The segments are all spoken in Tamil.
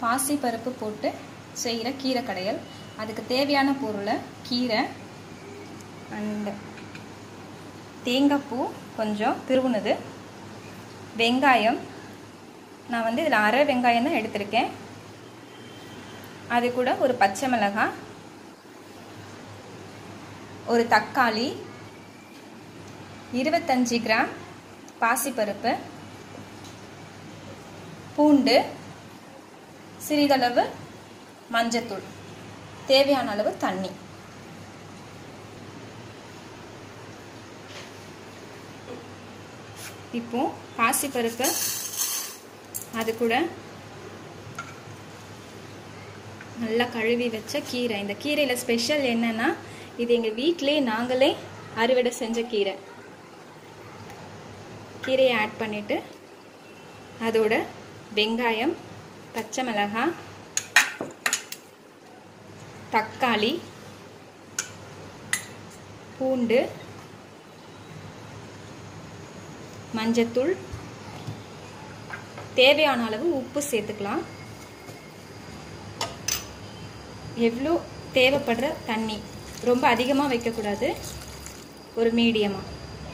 பாசி பருப்பு போட்டு செய்கிற கீரை கடையல் அதுக்கு தேவையான பொருளை கீரை அண்ட் தேங்காய் பூ கொஞ்சம் திருவுனது வெங்காயம் நான் வந்து இதில் அரை வெங்காயம் தான் எடுத்திருக்கேன் அது கூட ஒரு பச்சை மிளகாய் ஒரு தக்காளி இருபத்தஞ்சி கிராம் பாசிப்பருப்பு பூண்டு சிறிதளவு மஞ்சத்தூள் தேவையான அளவு தண்ணி இப்போ பாசிப்பருப்பு அது கூட நல்லா கழுவி வச்ச கீரை இந்த கீரையில் ஸ்பெஷல் என்னன்னா இது எங்கள் வீட்டிலே நாங்களே அறுவடை செஞ்ச கீரை கீரையை ஆட் பண்ணிவிட்டு அதோட வெங்காயம் பச்சை மிளகாய் தக்காளி பூண்டு மஞ்சத்தூள் தேவையான அளவு உப்பு சேர்த்துக்கலாம் எவ்வளோ தேவைப்படுற தண்ணி ரொம்ப அதிகமாக வைக்கக்கூடாது ஒரு மீடியமாக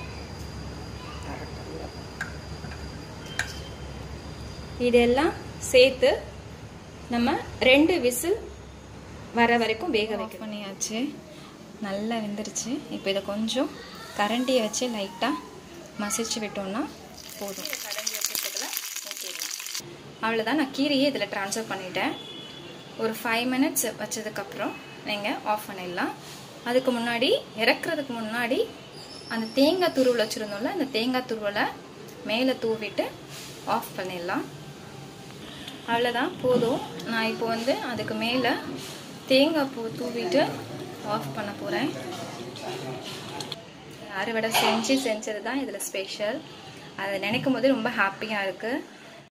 இதெல்லாம் சேர்த்து நம்ம ரெண்டு விசில் வர வரைக்கும் வேக வைக்க பண்ணியாச்சு நல்லா வெந்துருச்சு இப்போ இதை கொஞ்சம் கரண்டியை வச்சு லைட்டாக மசிச்சு விட்டோம்னா போதும் கரண்டி வச்சுருக்கிறதுல ஊற்றிடலாம் அவ்வளோதான் நான் கீரையே இதில் ட்ரான்ஸ்ஃபர் பண்ணிட்டேன் ஒரு ஃபைவ் மினிட்ஸ் வச்சதுக்கப்புறம் நீங்கள் ஆஃப் பண்ணிடலாம் அதுக்கு முன்னாடி இறக்குறதுக்கு முன்னாடி அந்த தேங்காய் துருவல் வச்சுருந்தோம்ல அந்த தேங்காய் துருவலை மேலே தூவிட்டு ஆஃப் பண்ணிடலாம் அவ்வளோதான் போதும் நான் இப்போ வந்து அதுக்கு மேலே தேங்காய் பூ தூவிட்டு ஆஃப் பண்ண போகிறேன் அறுவடை செஞ்சு செஞ்சது தான் இதில் ஸ்பெஷல் அதை நினைக்கும் போது ரொம்ப ஹாப்பியாக இருக்குது